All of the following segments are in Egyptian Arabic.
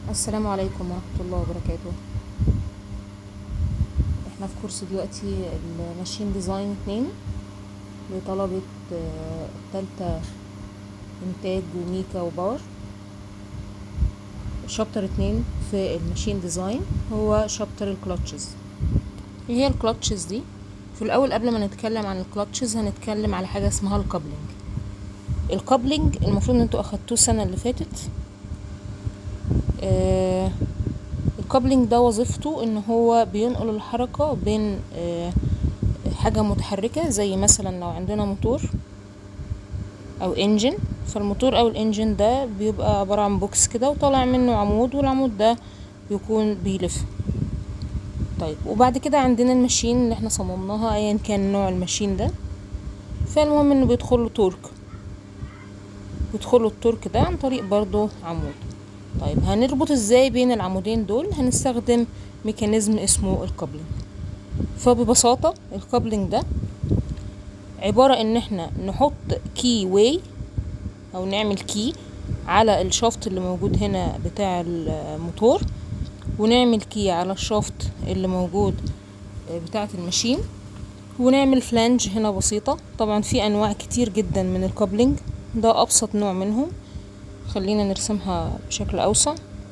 السلام عليكم ورحمة الله وبركاته احنا في كورس دلوقتي الماشين ديزاين اتنين لطلبة آه، تالتة انتاج وميكا وباور شابتر اتنين في الماشين ديزاين هو شابتر الكلاتشز ايه هي الكلاتشز دي في الاول قبل ما نتكلم عن الكلاتشز هنتكلم على حاجة اسمها الكابلنج الكابلنج المفروض ان انتوا اخدتوه السنة اللي فاتت آه الكابلنج ده وظيفته ان هو بينقل الحركة بين آه حاجة متحركة زي مثلا لو عندنا موتور او انجن فالموتور او الانجن ده بيبقى عبارة عن بوكس كده وطالع منه عمود والعمود ده بيكون بيلف طيب وبعد كده عندنا الماشين اللي احنا صممناها ايا كان نوع الماشين ده فالمهم انه بيدخله تورك بيدخله التورك ده عن طريق برضو عمود طيب هنربط ازاي بين العمودين دول هنستخدم ميكانيزم اسمه الكابلنج فببساطة الكابلنج ده عبارة ان احنا نحط كي واي او نعمل كي على الشافت اللي موجود هنا بتاع الموتور ونعمل كي على الشافت اللي موجود بتاعة الماشين ونعمل فلانج هنا بسيطة طبعا في انواع كتير جدا من الكابلنج ده ابسط نوع منهم خلينا نرسمها بشكل اوسع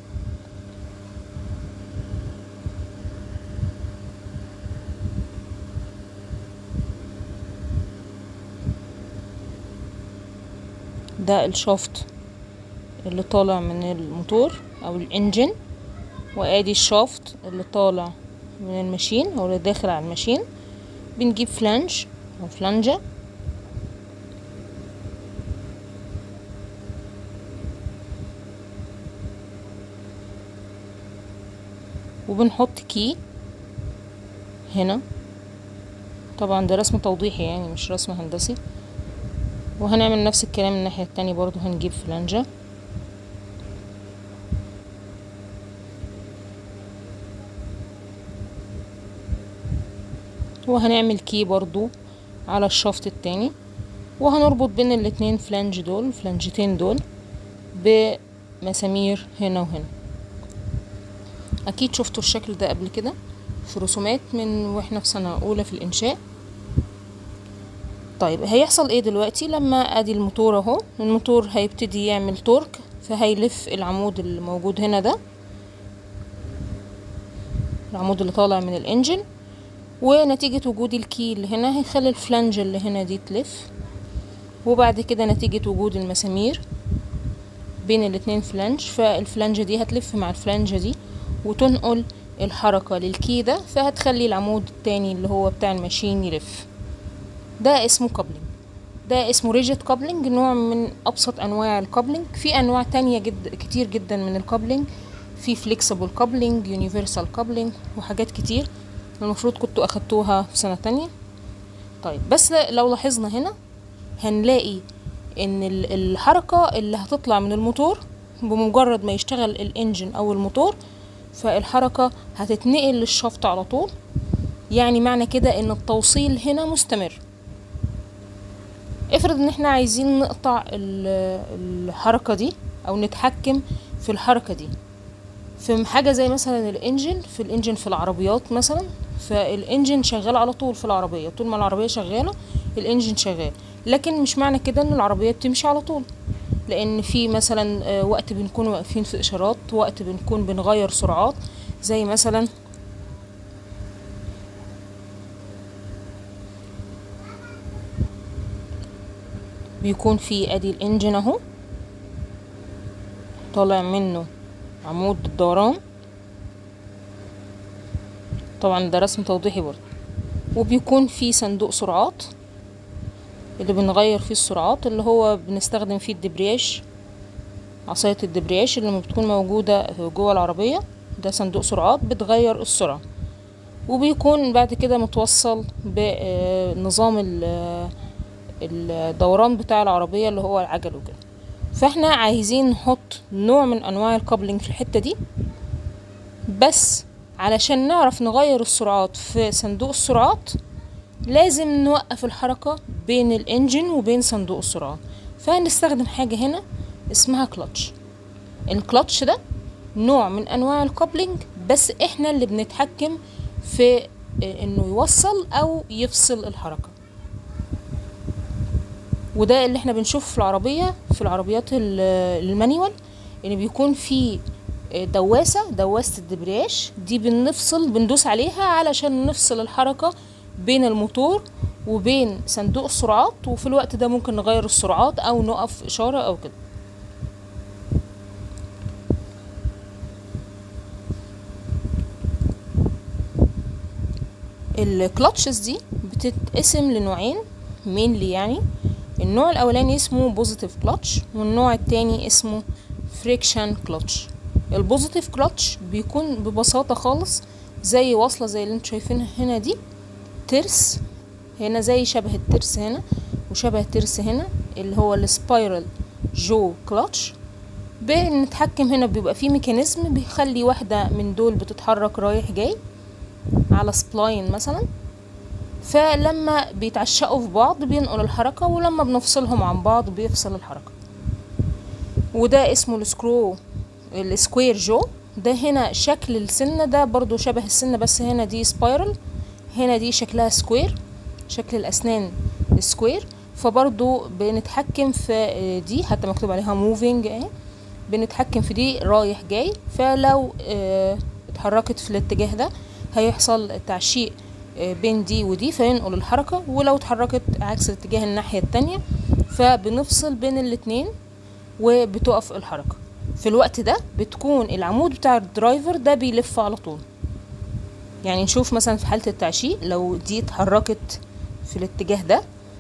ده الشافت اللي طالع من الموتور او الانجن وادي الشافت اللي طالع من الماشين او اللي داخل على الماشين بنجيب فلانج او فلانجه وبنحط كي هنا طبعا ده رسم توضيحي يعني مش رسم هندسي وهنعمل نفس الكلام الناحية التانية برضو هنجيب فلانجة وهنعمل كي برضو على الشافت التاني وهنربط بين الاتنين فلانج دول فلانجتين دول بمسامير هنا وهنا اكيد شفتوا الشكل ده قبل كده في رسومات من واحنا في سنة اولى في الانشاء طيب هيحصل ايه دلوقتي لما ادي الموتور اهو الموتور هيبتدي يعمل تورك فهيلف العمود اللي موجود هنا ده العمود اللي طالع من الانجن ونتيجة وجود الكي اللي هنا هيخلي الفلانج اللي هنا دي تلف وبعد كده نتيجة وجود المسامير بين الاتنين فلانج فالفلانجة دي هتلف مع الفلانجة دي وتنقل الحركة للكي ده فهتخلي العمود التاني اللي هو بتاع الماشين يلف ده اسمه كابلنج ده اسمه ريجيت كابلنج نوع من ابسط انواع الكابلنج في انواع تانية جد كتير جدا من الكابلنج في فليكسبل كابلنج يونيفرسال كابلنج وحاجات كتير المفروض كنتوا اخدتوها في سنة تانية طيب بس لو لاحظنا هنا هنلاقي ان الحركة اللي هتطلع من الموتور بمجرد ما يشتغل الانجن او الموتور فالحركة هتتنقل للشفط على طول يعني معنى كده ان التوصيل هنا مستمر افرض ان احنا عايزين نقطع الحركة دي او نتحكم في الحركة دي في حاجة زي مثلا الانجن في الانجن في العربيات مثلا فالانجن شغال على طول في العربية طول ما العربية شغالة الانجن شغال لكن مش معنى كده ان العربية بتمشي على طول لان في مثلا وقت بنكون واقفين في اشارات وقت بنكون بنغير سرعات زي مثلا بيكون في ادي الانجن اهو طالع منه عمود الدوران طبعا ده رسم توضيحي برضه وبيكون في صندوق سرعات اللي بنغير فيه السرعات اللي هو بنستخدم فيه الدبرياج عصاية الدبرياج اللي بتكون موجودة جوه العربية ده صندوق سرعات بتغير السرعة وبيكون بعد كده متوصل بنظام الدوران بتاع العربية اللي هو العجل وكده فاحنا عايزين نحط نوع من انواع الكابلنج في الحتة دي بس علشان نعرف نغير السرعات في صندوق السرعات لازم نوقف الحركة بين الانجن وبين صندوق السرعات فهنستخدم حاجة هنا اسمها كلتش الكلتش ده نوع من انواع الكابلنج بس احنا اللي بنتحكم في انه يوصل او يفصل الحركة وده اللي احنا بنشوفه في العربية في العربيات المانيوال ان بيكون في دواسة دواسة الدبرياج دي بنفصل بندوس عليها علشان نفصل الحركة بين الموتور وبين صندوق السرعات وفي الوقت ده ممكن نغير السرعات او نقف اشارة او كده الكلاتشز دي بتتقسم لنوعين مينلي يعني النوع الاولاني اسمه بوزيتيف كلاتش والنوع التاني اسمه فريكشن كلاتش البوزيتيف كلاتش بيكون ببساطة خالص زي واصلة زي اللي انتوا شايفينها هنا دي ترس هنا زي شبه الترس هنا وشبه الترس هنا اللي هو السبايرال جو كلاتش بنتحكم هنا بيبقى فيه ميكانيزم بيخلي واحدة من دول بتتحرك رايح جاي على سبلاين مثلا فلما بيتعشقوا في بعض بينقل الحركة ولما بنفصلهم عن بعض بيفصل الحركة وده اسمه السكرو السكوير جو ده هنا شكل السنة ده برضو شبه السنة بس هنا دي سبايرال هنا دي شكلها سكوير شكل الأسنان سكوير فبرضو بنتحكم في دي حتى مكتوب عليها موفينج اهي بنتحكم في دي رايح جاي فلو اه اتحركت في الاتجاه ده هيحصل تعشيق بين دي ودي فينقل الحركة ولو اتحركت عكس الاتجاه الناحية التانية فبنفصل بين الاتنين وبتقف الحركة في الوقت ده بتكون العمود بتاع الدرايفر ده بيلف على طول يعني نشوف مثلا في حالة التعشيق لو دي اتحركت في الاتجاه ده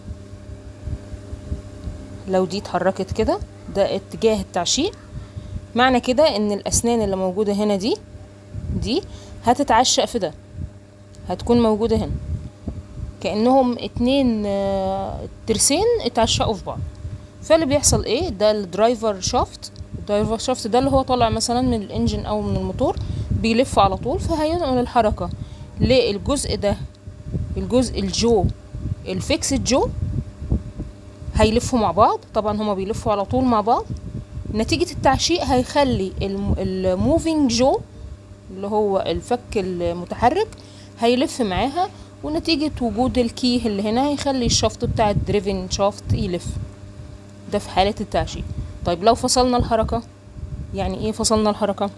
لو دي اتحركت كده ده اتجاه التعشيق معنى كده ان الاسنان اللي موجودة هنا دي دي هتتعشق في ده هتكون موجودة هنا كأنهم اتنين ترسين اتعشقوا في بعض فاللي بيحصل ايه ده الدرايفر شافت الدرايفر شافت ده اللي هو طالع مثلا من الانجن او من الموتور بيلف على طول فهينقل الحركة للجزء ده الجزء الجو الفيكس جو هيلفوا مع بعض طبعا هما بيلفوا على طول مع بعض نتيجة التعشيق هيخلي الموفينج جو اللي هو الفك المتحرك هيلف معاها ونتيجة وجود الكيه اللي هنا هيخلي الشفط بتاع الدريفن شافت يلف ده في حالة التعشيق طيب لو فصلنا الحركة يعني ايه فصلنا الحركة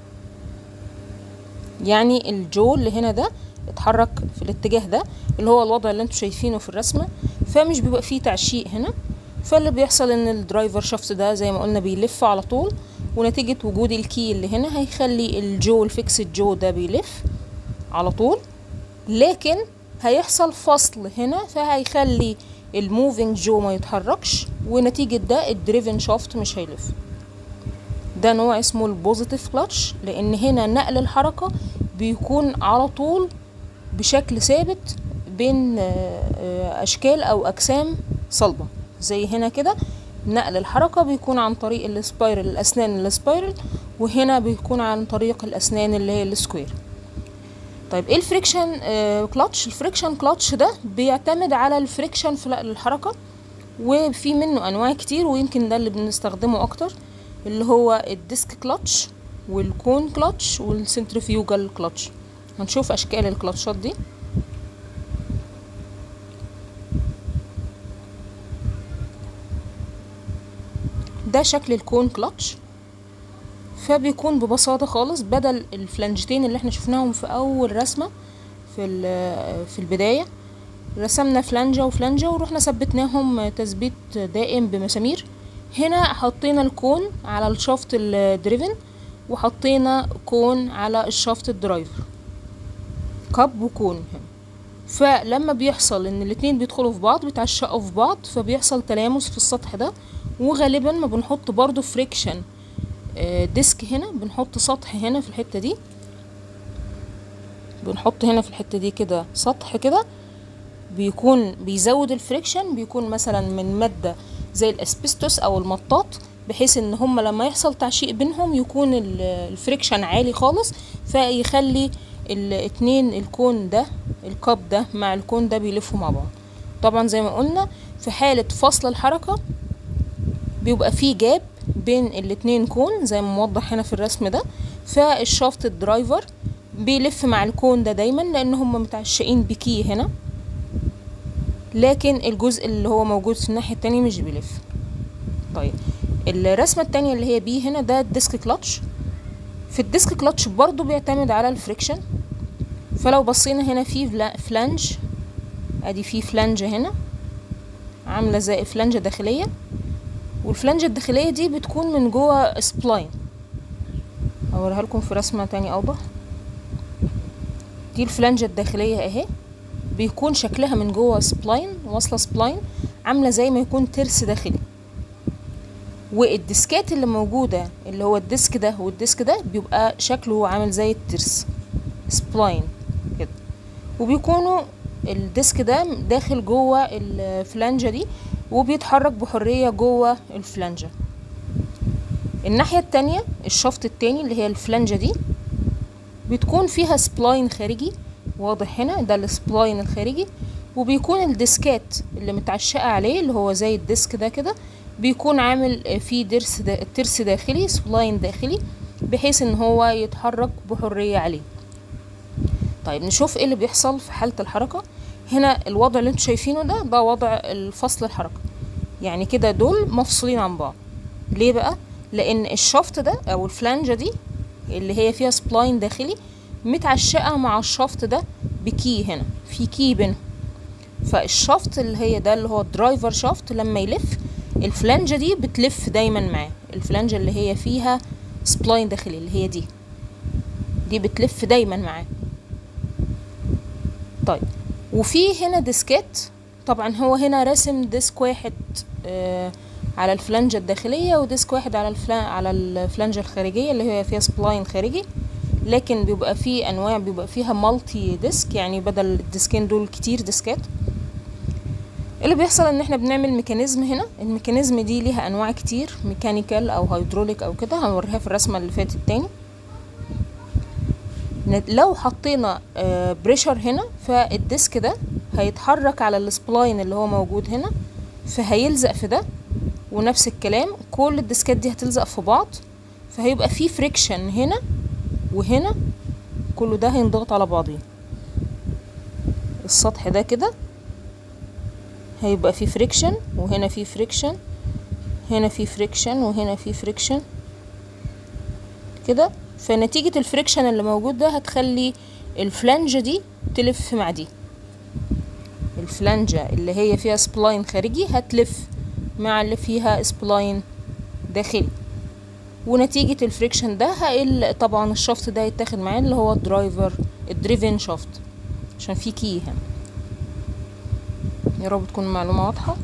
يعني الجو اللي هنا ده اتحرك في الاتجاه ده اللي هو الوضع اللي انتوا شايفينه في الرسمة فمش بيبقى فيه تعشيق هنا فاللي بيحصل ان الدرايفر شافت ده زي ما قلنا بيلف على طول ونتيجة وجود الكي اللي هنا هيخلي الجو الفيكس جو ده بيلف على طول لكن هيحصل فصل هنا فهيخلي الموفينج جو ما يتحركش ونتيجة ده الدريفن شافت مش هيلف ده نوع اسمه البوزيتيف كلاتش لان هنا نقل الحركة بيكون على طول بشكل ثابت بين اشكال او اجسام صلبة زي هنا كده نقل الحركة بيكون عن طريق السبايرل الاسنان السبايرل وهنا بيكون عن طريق الاسنان اللي هي السكوير طيب ايه الفريكشن آه كلاتش الفريكشن كلاتش ده بيعتمد على الفريكشن في الحركة وفي منه انواع كتير ويمكن ده اللي بنستخدمه اكتر اللي هو الديسك كلاتش والكون كلاتش والسنترفيوجال كلاتش هنشوف اشكال الكلاتشات دي ده شكل الكون كلاتش فبيكون ببساطة خالص بدل الفلنجتين اللي احنا شفناهم في أول رسمة في, في البداية رسمنا فلنجة وفلنجة ورحنا ثبتناهم تثبيت دائم بمسامير هنا حطينا الكون على الشافت الدريفن وحطينا كون على الشافت الدرايفر كاب وكون هنا فلما بيحصل ان الاتنين بيدخلوا في بعض بيتعشقوا في بعض فبيحصل تلامس في السطح ده وغالبا ما بنحط برضو فريكشن ديسك هنا بنحط سطح هنا في الحتة دي بنحط هنا في الحتة دي كده سطح كده بيكون بيزود الفريكشن بيكون مثلا من مادة زي الاسبستوس او المطاط بحيث ان هما لما يحصل تعشيق بينهم يكون الفريكشن عالي خالص فيخلي الاتنين الكون ده الكاب ده مع الكون ده بيلفوا مع بعض طبعا زي ما قلنا في حالة فصل الحركة بيبقى فيه جاب بين الاتنين كون زي ما موضح هنا في الرسم ده فالشافت الدرايفر بيلف مع الكون ده دايما لان هم متعشقين بكي هنا لكن الجزء اللي هو موجود في الناحية التانية مش بيلف طيب الرسمة التانية اللي هي بي هنا ده الديسك كلاتش في الديسك كلاتش برضو بيعتمد على الفريكشن فلو بصينا هنا في فلانج ادي في فلانجة هنا عاملة زي فلانجة داخلية والفلانجة الداخلية دي بتكون من جوه سبلاين اوريها لكم في رسمة تاني اوضح دي الفلانجة الداخلية اهي بيكون شكلها من جوه سبلاين واصلة سبلاين عاملة زي ما يكون ترس داخلي والديسكات اللي موجودة اللي هو الديسك ده والديسك ده بيبقى شكله عامل زي الترس سبلاين كده وبيكونوا الديسك ده داخل جوه الفلانجة دي وبيتحرك بحرية جوه الفلانجة الناحية التانية الشفط التاني اللي هي الفلانجة دي بتكون فيها سبلاين خارجي واضح هنا ده السبلاين الخارجي وبيكون الديسكات اللي متعشقة عليه اللي هو زي الديسك ده كده بيكون عامل فيه درس دا ترس داخلي سبلاين داخلي بحيث ان هو يتحرك بحرية عليه طيب نشوف ايه اللي بيحصل في حالة الحركة هنا الوضع اللي انتوا شايفينه ده ده وضع الفصل الحركة يعني كده دول مفصولين عن بعض ليه بقى لان الشفط ده او الفلانجة دي اللي هي فيها سبلاين داخلي متعشقة مع الشفط ده بكي هنا في كي بينهم فالشفط اللي هي ده اللي هو الدرايفر شافت لما يلف الفلانجة دي بتلف دايما معاه الفلانجة اللي هي فيها سبلاين داخلي اللي هي دي دي بتلف دايما معاه طيب وفي هنا ديسكات طبعا هو هنا راسم ديسك واحد آه على الفلانجة الداخلية وديسك واحد على الفلان على الفلانجة الخارجية اللي هي فيها سبلاين خارجي لكن بيبقى في انواع بيبقى فيها مالتي ديسك يعني بدل الديسكين دول كتير ديسكات اللي بيحصل ان احنا بنعمل ميكانيزم هنا الميكانيزم دي ليها انواع كتير ميكانيكال او هيدروليك او كده هنوريها في الرسمه اللي فاتت تاني لو حطينا بريشر هنا فالديسك ده هيتحرك على السبلاين اللي هو موجود هنا فهيلزق في ده ونفس الكلام كل الديسكات دي هتلزق في بعض فهيبقى في فريكشن هنا وهنا كله ده هينضغط على بعضيه السطح ده كده هيبقى فيه فريكشن وهنا فيه فريكشن هنا فيه فريكشن وهنا فيه فريكشن كده فنتيجة الفريكشن اللي موجود ده هتخلي الفلانجة دي تلف مع دي الفلانجة اللي هي فيها سبلاين خارجي هتلف مع اللي فيها سبلاين داخلي ونتيجة الفريكشن ده هقل طبعا الشفط ده هيتاخد معاه اللي هو الدرايفر الدريفن شفط عشان في كي هنا يا رب تكون المعلومة واضحة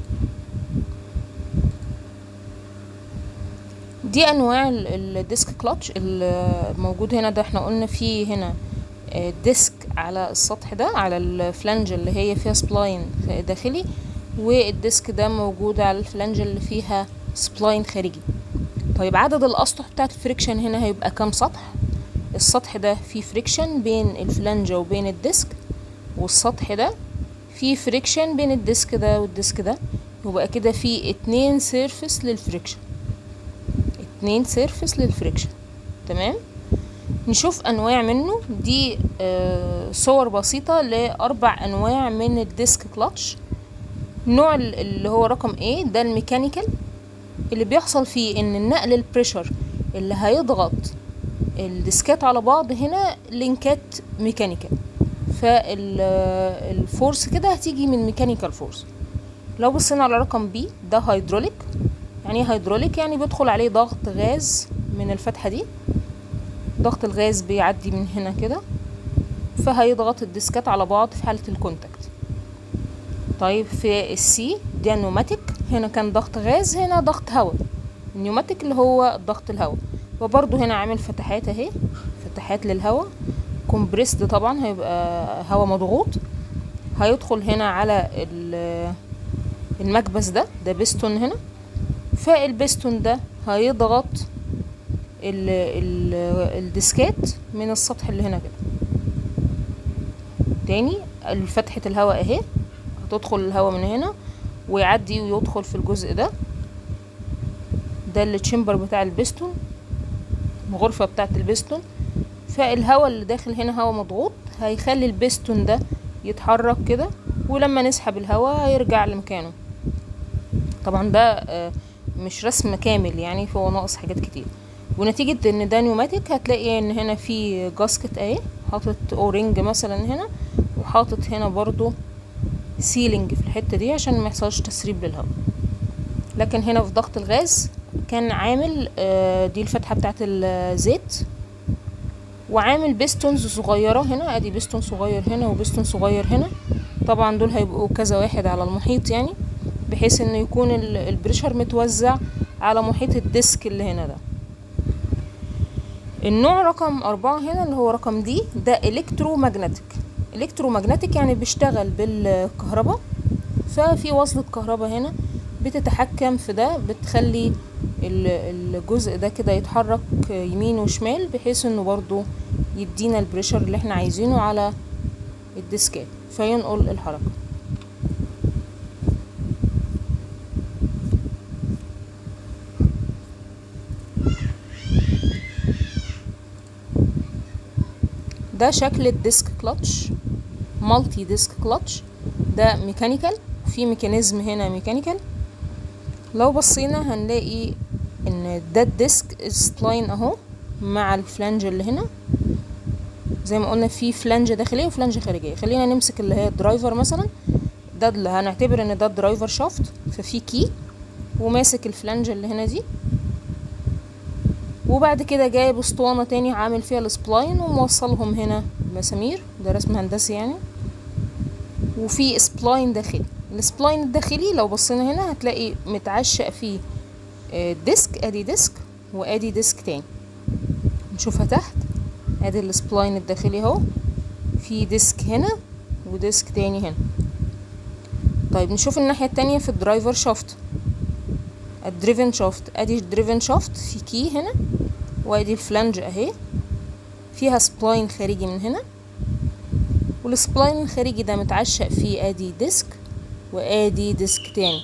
دي انواع الديسك كلاتش الموجود هنا ده احنا قلنا فيه هنا ديسك على السطح ده على الفلانج اللي هي فيها سبلاين داخلي والديسك ده موجود على الفلانج اللي فيها سبلاين خارجي طيب عدد الاسطح بتاعت الفريكشن هنا هيبقى كام سطح السطح ده فيه فريكشن بين الفلانجة وبين الديسك والسطح ده فيه فريكشن بين الديسك ده والديسك ده يبقى كده فيه اتنين سيرفس للفريكشن اتنين سيرفس للفريكشن تمام نشوف انواع منه دي آه صور بسيطة لاربع انواع من الديسك كلاتش النوع اللي هو رقم A ده الميكانيكال اللي بيحصل فيه ان النقل البريشر اللي هيضغط الديسكات على بعض هنا لينكات ميكانيكال فالفورس كده هتيجي من ميكانيكال فورس لو بصينا على رقم بي ده هيدروليك يعني ايه هيدروليك يعني بيدخل عليه ضغط غاز من الفتحة دي ضغط الغاز بيعدي من هنا كده فهيضغط الديسكات على بعض في حالة الكونتاكت طيب في السي ده نيوماتيك هنا كان ضغط غاز هنا ضغط هواء النيوماتيك اللي هو ضغط الهواء وبرضو هنا عامل فتحات اهي فتحات للهواء كومبريسد طبعا هيبقى هواء مضغوط هيدخل هنا على المكبس ده ده بيستون هنا فالبيستون ده هيضغط ال ال الديسكات من السطح اللي هنا كده تاني فتحة الهواء اهي هتدخل الهواء من هنا ويعدي ويدخل في الجزء ده ده التشمبر بتاع البستون الغرفة بتاعة البستون فالهواء اللي داخل هنا هواء مضغوط هيخلي البستون ده يتحرك كده ولما نسحب الهواء هيرجع لمكانه طبعا ده آه، مش رسم كامل يعني فهو ناقص حاجات كتير ونتيجة ان ده نيوماتيك هتلاقي ان هنا في جاسكت اهي حاطط اورنج مثلا هنا وحاطط هنا برضو سيلينج في الحتة دي عشان ما يحصلش تسريب للهواء لكن هنا في ضغط الغاز كان عامل آه، دي الفتحة بتاعت الزيت وعامل بيستونز صغيرة هنا ادي بيستون صغير هنا وبيستون صغير هنا طبعا دول هيبقوا كذا واحد على المحيط يعني بحيث ان يكون ال- البريشر متوزع على محيط الديسك اللي هنا ده النوع رقم أربعة هنا اللي هو رقم دي ده الكترومagnetic الكترومagnetic يعني بيشتغل بالكهرباء ففي وصلة كهرباء هنا بتتحكم في ده بتخلي ال- الجزء ده كده يتحرك يمين وشمال بحيث انه برضو يدينا البريشر اللي احنا عايزينه على الديسكات فينقل الحركة ده شكل الديسك كلتش مالتي ديسك كلتش ده ميكانيكال في ميكانيزم هنا ميكانيكال لو بصينا هنلاقي ان ده الديسك سبلاين اهو مع الفلانج اللي هنا زي ما قلنا في فلانجة داخلية وفلانجة خارجية خلينا نمسك اللي هي الدرايفر مثلا ده اللي هنعتبر ان ده الدرايفر شافت ففي كي وماسك الفلانجة اللي هنا دي وبعد كده جايب اسطوانة تاني عامل فيها السبلاين وموصلهم هنا مسامير ده رسم هندسي يعني وفي سبلاين داخلي السبلاين الداخلي لو بصينا هنا هتلاقي متعشق فيه آه، ديسك ادي ديسك وادي ديسك تاني نشوفها تحت ادي السبلاين الداخلي اهو في ديسك هنا وديسك تاني هنا طيب نشوف الناحية التانية في الدرايفر شافت الدريفن شافت ادي الدريفن شافت في كي هنا وادي الفلانج اهي فيها سبلاين خارجي من هنا والسبلاين الخارجي ده متعشق فيه ادي ديسك وادي ديسك تاني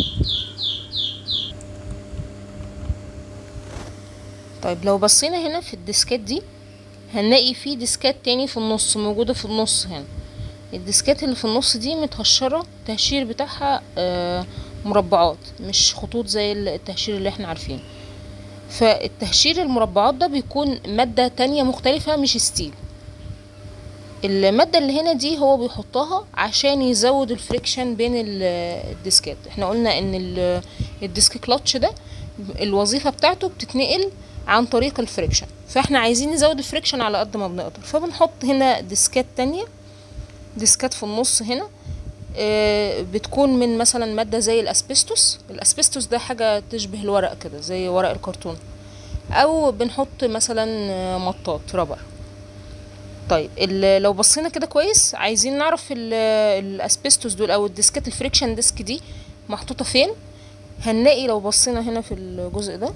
طيب لو بصينا هنا في الديسكات دي هنلاقي في ديسكات تاني في النص موجودة في النص هنا الديسكات اللي في النص دي متهشرة التهشير بتاعها آه، مربعات مش خطوط زي التهشير اللي احنا عارفينه فالتهشير المربعات ده بيكون مادة تانية مختلفة مش ستيل المادة اللي هنا دي هو بيحطها عشان يزود الفريكشن بين ال- الديسكات احنا قلنا ان ال- الديسك كلاتش ده الوظيفة بتاعته بتتنقل عن طريق الفريكشن فاحنا عايزين نزود الفريكشن على قد ما بنقدر فبنحط هنا ديسكات تانية ديسكات في النص هنا آه، بتكون من مثلا مادة زي الاسبستوس الاسبستوس ده حاجة تشبه الورق كده زي ورق الكرتون او بنحط مثلا آه، مطاط رابر طيب ال- لو بصينا كده كويس عايزين نعرف ال- الاسبستوس دول او الديسكات الفريكشن ديسك دي محطوطة فين هنلاقي لو بصينا هنا في الجزء ده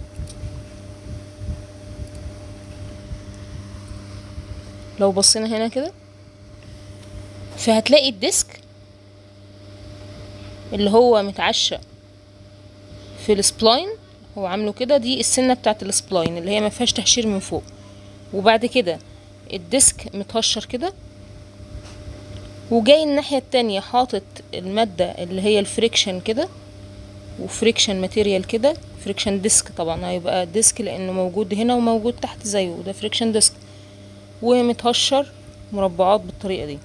لو بصينا هنا كده فهتلاقي الديسك اللي هو متعشق في السبلاين هو عامله كده دي السنة بتاعت السبلاين اللي هي ما فيهاش تهشير من فوق وبعد كده الديسك متهشر كده وجاي الناحية التانية حاطط المادة اللي هي الفريكشن كده وفريكشن ماتيريال كده فريكشن ديسك طبعا هيبقى ديسك لانه موجود هنا وموجود تحت زيه وده فريكشن ديسك ومتهشر مربعات بالطريقة دي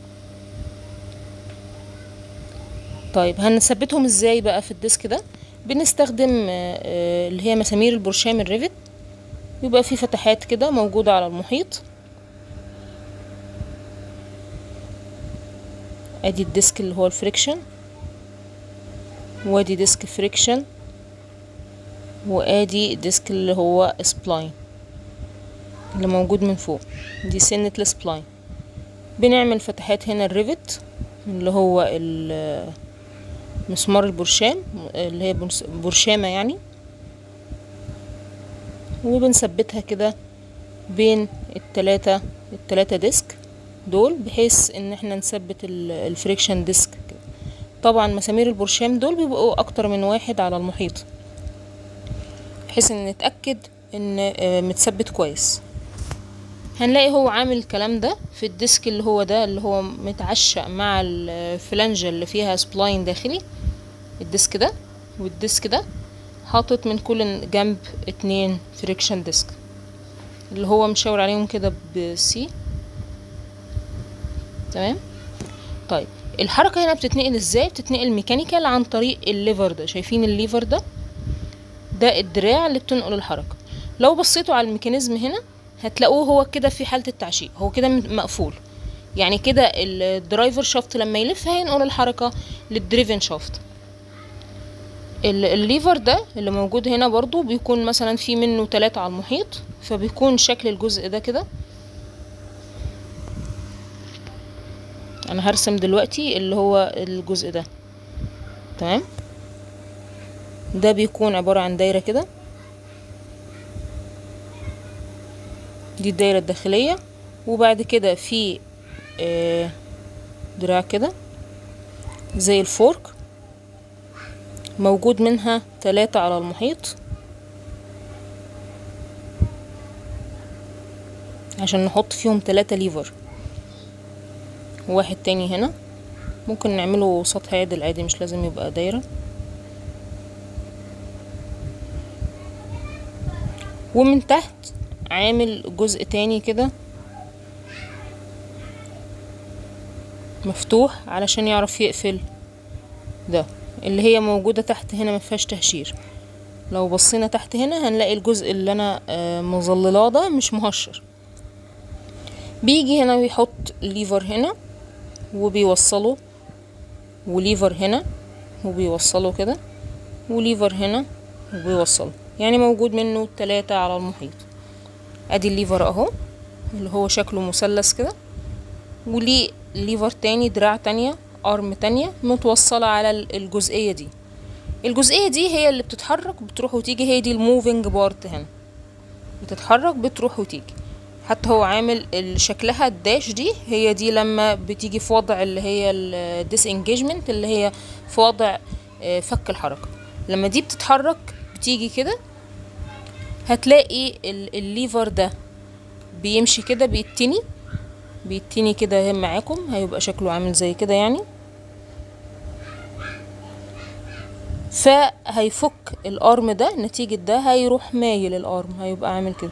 طيب هنثبتهم ازاي بقى في الديسك ده بنستخدم آه، آه، اللي هي مسامير البرشام الريفت يبقى في فتحات كده موجودة على المحيط ادي الديسك اللي هو الفريكشن وادي ديسك فريكشن وادي ديسك اللي هو سبلاين اللي موجود من فوق دي سنة السبلاين بنعمل فتحات هنا الريفت اللي هو ال- مسمار البرشام اللي هي برس- برشامة يعني وبنثبتها كده بين التلاتة التلاتة ديسك دول بحيث ان احنا نثبت ال- الفريكشن ديسك كده. طبعا مسامير البرشام دول بيبقوا اكتر من واحد على المحيط بحيث ان نتاكد ان آه، متثبت كويس هنلاقي هو عامل الكلام ده في الديسك اللي هو ده اللي هو متعشق مع الفلانجة اللي فيها سبلاين داخلي الديسك ده والديسك ده حاطط من كل جنب اتنين فريكشن ديسك اللي هو مشاور عليهم كده بسي تمام طيب الحركة هنا بتتنقل ازاي بتتنقل ميكانيكال عن طريق الليفر ده شايفين الليفر ده ده الدراع اللي بتنقل الحركة لو بصيتوا على الميكانيزم هنا هتلاقوه هو كده في حالة التعشيق هو كده م- مقفول يعني كده الدرايفر شافت لما يلف هينقل الحركة للدريفن شافت ال- الليفر ده اللي موجود هنا برضو بيكون مثلا في منه تلاتة على المحيط فبيكون شكل الجزء ده كده انا هرسم دلوقتي اللي هو الجزء ده تمام ده بيكون عبارة عن دايرة كده دي الدايرة الداخلية وبعد كده في آه، دراع كده زي الفورك موجود منها تلاتة على المحيط عشان نحط فيهم تلاتة ليفر وواحد تاني هنا ممكن نعمله سطح عادل عادي مش لازم يبقى دايرة ومن تحت عامل جزء تاني كده مفتوح علشان يعرف يقفل ده اللي هي موجودة تحت هنا مفيهاش تهشير لو بصينا تحت هنا هنلاقي الجزء اللي انا آه، مظللاه ده مش مهشر بيجي هنا بيحط ليفر هنا وبيوصله وليفر هنا وبيوصله كده وليفر هنا وبيوصله يعني موجود منه تلاتة على المحيط ادي الليفر اهو اللي هو شكله مثلث كده وليه ليفر تاني دراع تانية ارم تانية متوصلة على ال- الجزئية دي الجزئية دي هي اللي بتتحرك بتروح وتيجي هي دي الموفينج بارت هنا بتتحرك بتروح وتيجي حتى هو عامل ال- شكلها الداش دي هي دي لما بتيجي في وضع اللي هي الديس انجيجمنت اللي هي في وضع آه، فك الحركة لما دي بتتحرك بتيجي كده هتلاقي ال- الليفر ده بيمشي كده بيتني بيتني كده هم معاكم هيبقى شكله عامل زي كده يعني فهيفك الارم ده نتيجة ده هيروح مايل الارم هيبقى عامل كده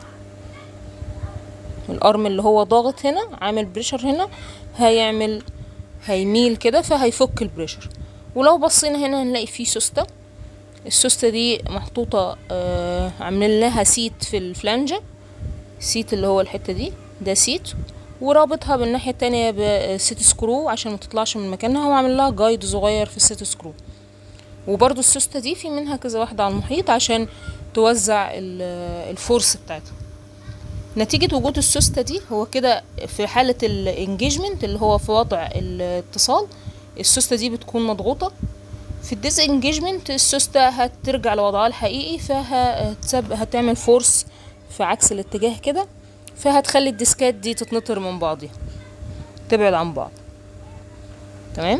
الارم اللي هو ضاغط هنا عامل بريشر هنا هيعمل هيميل كده فهيفك البريشر ولو بصينا هنا هنلاقي فيه سوستة السوستة دي محطوطة آه عاملين لها سيت في الفلانجة سيت اللي هو الحتة دي ده سيت ورابطها بالناحية التانية بسيت سكرو عشان ما تطلعش من مكانها وعامل لها جايد صغير في السيت سكرو وبرضو السوستة دي في منها كذا واحدة على المحيط عشان توزع ال- الفورس بتاعتها نتيجة وجود السوستة دي هو كده في حالة الانجيجمنت اللي هو في وضع الاتصال السوستة دي بتكون مضغوطة في الديس انجيجمنت السوستة هترجع لوضعها الحقيقي فهتسب هتعمل فورس في عكس الاتجاه كده فهتخلي الديسكات دي تتنطر من بعضها تبعد عن بعض تمام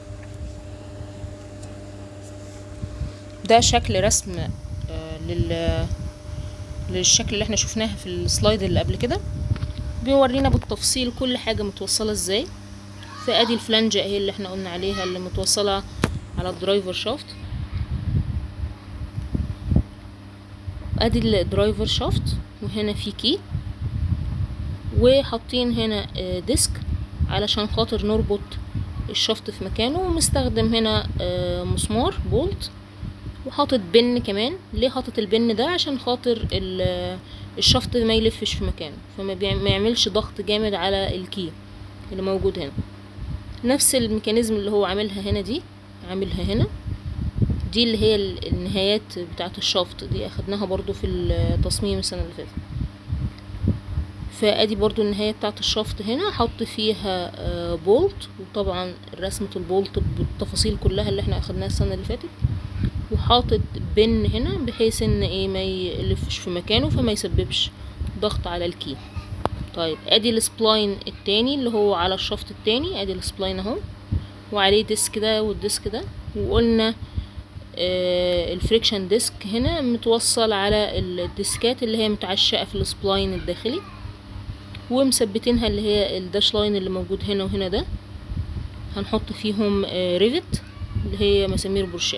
ده شكل رسم آه، لل للشكل اللي احنا شفناها في السلايد اللي قبل كده بيورينا بالتفصيل كل حاجة متوصلة ازاي فادي الفلانجة اهي اللي احنا قلنا عليها اللي متوصلة على الدرايفر شافت ادي الدرايفر شافت وهنا في كي وحاطين هنا آه، ديسك علشان خاطر نربط الشفط في مكانه ومستخدم هنا آه، مسمار بولت وحاطط بن كمان ليه حاطط البن ده عشان خاطر ال- الشفط ما يلفش في مكانه فما بيع- ما يعملش ضغط جامد على الكي اللي موجود هنا نفس الميكانيزم اللي هو عاملها هنا دي عاملها هنا دي اللي هي ال- النهايات بتاعة الشفط دي اخدناها برضو في التصميم السنة اللي فاتت فادي برضو النهاية بتاعة الشفط هنا حط فيها آه، بولت وطبعا رسمة البولت بالتفاصيل كلها اللي احنا اخدناها السنة اللي فاتت وحاطط بن هنا بحيث ان ايه ما يلفش في مكانه فما يسببش ضغط على الكي طيب ادي السبلاين التاني اللي هو على الشفط التاني ادي السبلاين اهو وعليه ديسك ده والديسك ده وقلنا آه، الفريكشن ديسك هنا متوصل على الديسكات اللي هي متعشقة في السبلاين الداخلي ومثبتينها اللي هي الداش لاين اللي موجود هنا وهنا ده هنحط فيهم آه، ريفت اللي هي مسامير برشام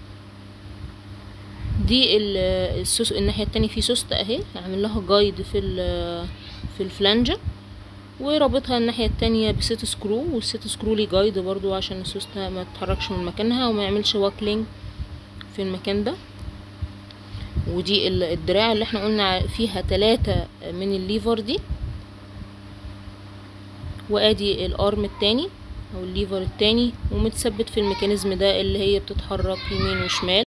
دي ال- السوس الناحية التانية في سوست اهي عامل لها جايد في ال- في الفلانجة ورابطها الناحية التانية بست سكرو والست سكرو ليه جايد برضو عشان السوستة ما تتحركش من مكانها وما يعملش واكلينج في المكان ده ودي ال- الدراع اللي احنا قلنا فيها تلاتة من الليفر دي وادي الارم التاني او الليفر التاني ومتثبت في الميكانيزم ده اللي هي بتتحرك يمين وشمال